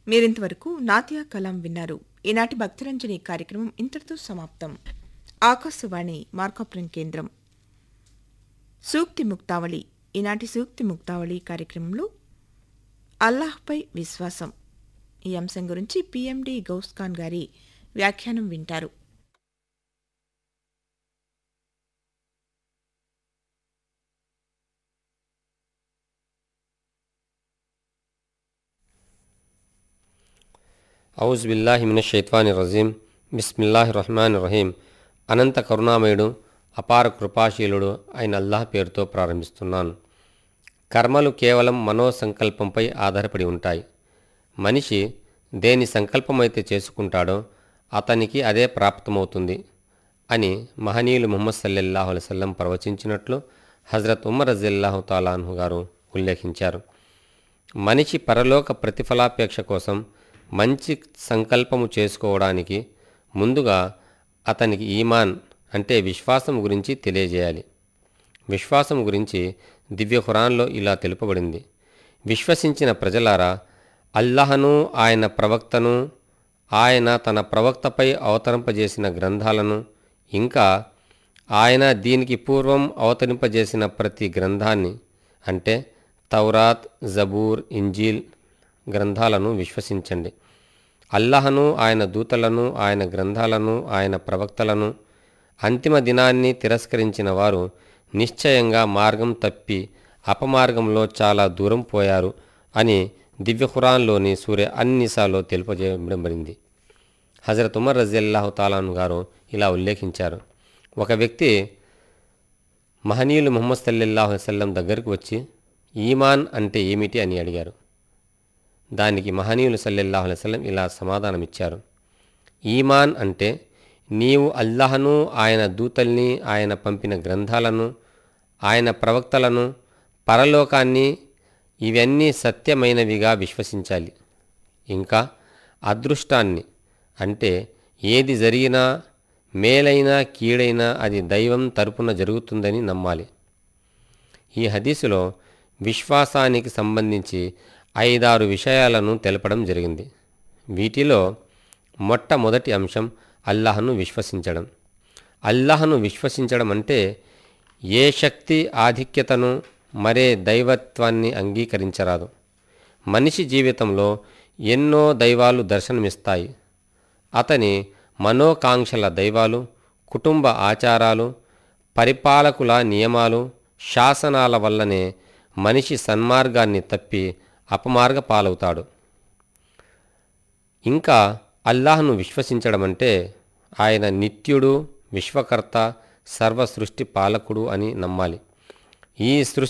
మీరింతవరకు నాతియా కలాం విన్నారు ఈనాటి భక్తిరంజని కార్యక్రమం ఇంతటితో సమాప్తం ఆకాశవాణి మార్కాపురం కేంద్రం సూక్తి ముక్తావళి ఈనాటి సూక్తి ముక్తావళి కార్యక్రమంలో అల్లాహ్పై విశ్వాసం ఈ అంశం గురించి పీఎండీ గౌస్ఖాన్ గారి వ్యాఖ్యానం వింటారు ఔజ్ బిల్లాహి మిన షైత్వాని రజీం బిస్మిల్లాహి రహమాన్ రహీం అనంత కరుణామయుడు అపార కృపాశీలుడు అయిన అల్లాహ్ పేరుతో ప్రారంభిస్తున్నాను కర్మలు కేవలం మనోసంకల్పంపై ఆధారపడి ఉంటాయి మనిషి దేని సంకల్పమైతే చేసుకుంటాడో అతనికి అదే ప్రాప్తమవుతుంది అని మహనీయులు ముహమ్మద్ సల్లెల్లాహు అలైవల్లం ప్రవచించినట్లు హజరత్ ఉమర్ రజిల్లాహు తాలాన్హు గారు ఉల్లేఖించారు మనిషి పరలోక ప్రతిఫలాపేక్ష కోసం మంచి సంకల్పము చేసుకోవడానికి ముందుగా అతనికి ఈమాన్ అంటే విశ్వాసం గురించి తెలియజేయాలి విశ్వాసం గురించి దివ్య ఖురాన్లో ఇలా తెలుపబడింది విశ్వసించిన ప్రజలారా అల్లహను ఆయన ప్రవక్తను ఆయన తన ప్రవక్తపై అవతరింపజేసిన గ్రంథాలను ఇంకా ఆయన దీనికి పూర్వం అవతరింపజేసిన ప్రతి గ్రంథాన్ని అంటే తౌరాత్ జబూర్ ఇంజీల్ గ్రంథాలను విశ్వసించండి అల్లహను ఆయన దూతలను ఆయన గ్రంథాలను ఆయన ప్రవక్తలను అంతిమ దినాన్ని తిరస్కరించిన వారు నిశ్చయంగా మార్గం తప్పి అపమార్గంలో చాలా దూరం పోయారు అని దివ్య ఖురాన్లోని సూర్య అన్నిసాలో తెలుపజేయబడింది హజరత్ ఉమర్ రజిల్లాహు తాలాను గారు ఇలా ఉల్లేఖించారు ఒక వ్యక్తి మహనీయులు ముహమ్మద్ సల్లెల్లాహు వసల్లం దగ్గరకు వచ్చి ఈమాన్ అంటే ఏమిటి అని అడిగారు దానికి మహనీయులు సల్లెల్లాహు వసల్లం ఇలా సమాధానమిచ్చారు ఈమాన్ అంటే నీవు అల్లాహను ఆయన దూతల్ని ఆయన పంపిన గ్రంథాలను ఆయన ప్రవక్తలను పరలోకాన్ని ఇవన్నీ సత్యమైనవిగా విశ్వసించాలి ఇంకా అదృష్టాన్ని అంటే ఏది జరిగినా మేలైనా కీడైనా అది దైవం తరపున జరుగుతుందని నమ్మాలి ఈ హదీసులో విశ్వాసానికి సంబంధించి ఐదారు విషయాలను తెలపడం జరిగింది వీటిలో మొట్టమొదటి అంశం అల్లాహను విశ్వసించడం అల్లాహను విశ్వసించడం అంటే ఏ శక్తి ఆధిక్యతను మరే దైవత్వాన్ని అంగీకరించరాదు మనిషి జీవితంలో ఎన్నో దైవాలు దర్శనమిస్తాయి అతని మనోకాంక్షల దైవాలు కుటుంబ ఆచారాలు పరిపాలకుల నియమాలు శాసనాల వల్లనే మనిషి సన్మార్గాన్ని తప్పి అపమార్గ పాలవుతాడు ఇంకా అల్లాహ్ను విశ్వసించడం అంటే ఆయన నిత్యుడు విశ్వకర్త సర్వ సృష్టి పాలకుడు అని నమ్మాలి ఈ సృష్టి